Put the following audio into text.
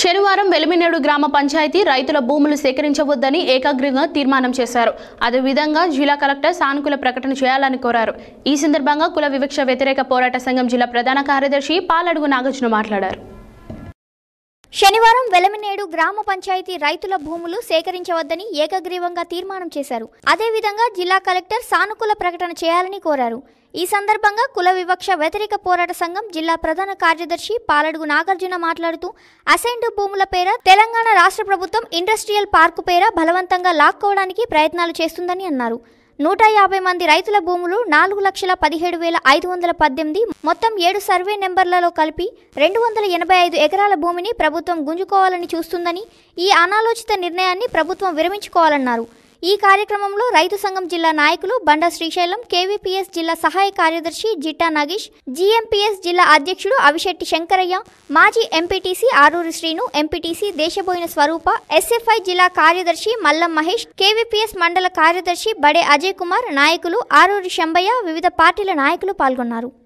శనివారం వెలిమినేడు గ్రామ పంచాయతీ రైతుల భూములు సేకరించవద్దని ఏకాగ్రంగా తీర్మానం చేశారు అదేవిధంగా జిల్లా కలెక్టర్ సానుకూల ప్రకటన చేయాలని కోరారు ఈ సందర్భంగా కుల వివక్ష వ్యతిరేక పోరాట సంఘం జిల్లా ప్రధాన కార్యదర్శి పాలడుగు నాగార్జున మాట్లాడారు శనివారం వెలమినేడు గ్రామ పంచాయతీ రైతుల భూములు సేకరించవద్దని ఏకగ్రీవంగా తీర్మానం చేశారు అదేవిధంగా జిల్లా కలెక్టర్ సానుకూల ప్రకటన చేయాలని కోరారు ఈ సందర్భంగా కుల వివక్ష వ్యతిరేక పోరాట సంఘం జిల్లా ప్రధాన కార్యదర్శి పాలడుగు నాగార్జున మాట్లాడుతూ అసైన్డ్ భూముల పేర తెలంగాణ రాష్ట్ర ప్రభుత్వం ఇండస్ట్రియల్ పార్కు పేర బలవంతంగా లాక్కోవడానికి ప్రయత్నాలు చేస్తుందని అన్నారు నూట యాభై మంది రైతుల భూములు నాలుగు లక్షల పదిహేడు వేల ఐదు వందల పద్దెనిమిది మొత్తం ఏడు సర్వే నెంబర్లలో కలిపి రెండు వందల ఎనభై ఐదు ఎకరాల భూమిని ప్రభుత్వం గుంజుకోవాలని చూస్తుందని ఈ అనాలోచిత నిర్ణయాన్ని ప్రభుత్వం విరమించుకోవాలన్నారు ఈ కార్యక్రమంలో రైతు సంఘం జిల్లా నాయకులు బండ శ్రీశైలం కేవీపీఎస్ జిల్లా సహాయ కార్యదర్శి జిట్టా నాగేష్ జీఎంపీఎస్ జిల్లా అధ్యక్షుడు అవిశెట్టి శంకరయ్య మాజీ MPTC Aruri Srinu MPTC Deshaboina Swaroopa SFI జిల్లా కార్యదర్శి మల్లం మహేష్ కేవీపీఎస్ మండల కార్యదర్శి బడే అజయ్ కుమార్ నాయకులు ఆరూరి శంబయ్య వివిధ పార్టీల నాయకులు పాల్గొన్నారు